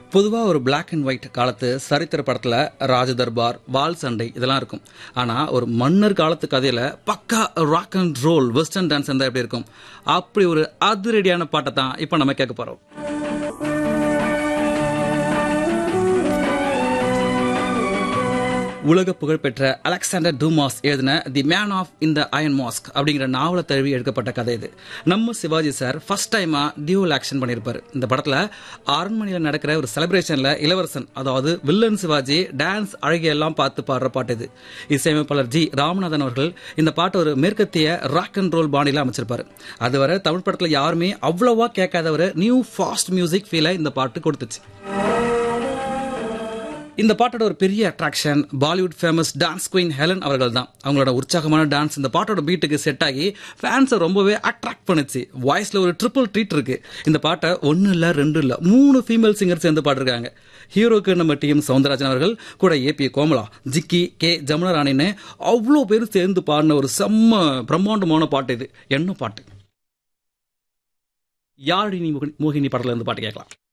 பொதுவாக ஒரு Black and white காலத்து சரித்திர படத்தில் ராஜ தர்பார் வால் சண்டை இதெல்லாம் இருக்கும் ஆனால் ஒரு மன்னர் காலத்து கதையில் பக்கா rock and roll western dance இருந்தால் எப்படி இருக்கும் அப்படி ஒரு அதிரடியான பாட்டை தான் இப்போ நம்ம கேட்க போகிறோம் உலக புகழ்பெற்ற அலெக்சாண்டர் டூமாஸ் எழுதின the man of in the iron mask அப்படிங்கிற நாவலை தழுவி எடுக்கப்பட்ட கதை இது நம்ம சிவாஜி சார் ஃபர்ஸ்ட் டைமா டியூவல் ஆக்ஷன் பண்ணியிருப்பாரு இந்த படத்துல அரண்மனையில் நடக்கிற ஒரு செலிப்ரேஷன்ல இளவரசன் அதாவது வில்லன் சிவாஜி டான்ஸ் அழகியெல்லாம் பார்த்து பாடுற பாட்டு இது இசையமைப்பாளர் ஜி ராமநாதன் அவர்கள் இந்த பாட்டை ஒரு மேற்கத்திய ராக் அண்ட் ரோல் பாணியில அமைச்சிருப்பாரு அதுவரை தமிழ் படத்துல யாருமே அவ்வளவா கேட்காத ஒரு நியூ ஃபாஸ்ட் மியூசிக் ஃபீலை இந்த பாட்டு கொடுத்துச்சு இந்த பாட்டோட ஒரு பெரிய attraction Bollywood famous dance queen Helen அவர்கள் தான் அவங்களோட உற்சாகமான டான்ஸ் இந்த பாட்டோட பீட்டுக்கு செட் ஆகி ஃபேன்ஸை ரொம்பவே அட்ராக்ட் பண்ணுச்சு வாய்ஸ்ல ஒரு ட்ரிபிள் ட்ரீட் இருக்கு இந்த பாட்டை ஒன்னு இல்ல ரெண்டு இல்ல மூணு ஃபீமேல் சிங்கர் சேர்ந்து பாடிருக்காங்க ஹீரோக்கு நம்ம டி எம் சவுந்தரராஜன் அவர்கள் கூட ஏபி கோமலா ஜிக்கி கே ஜமுனா ராணின்னு அவ்வளோ பேர் சேர்ந்து பாடின ஒரு செம்ம பிரம்மாண்டமான பாட்டு இது என்ன பாட்டு யாரடி நீ மோகினி- மோகினி படத்துல இருந்து பாட்டு கேட்கலாம்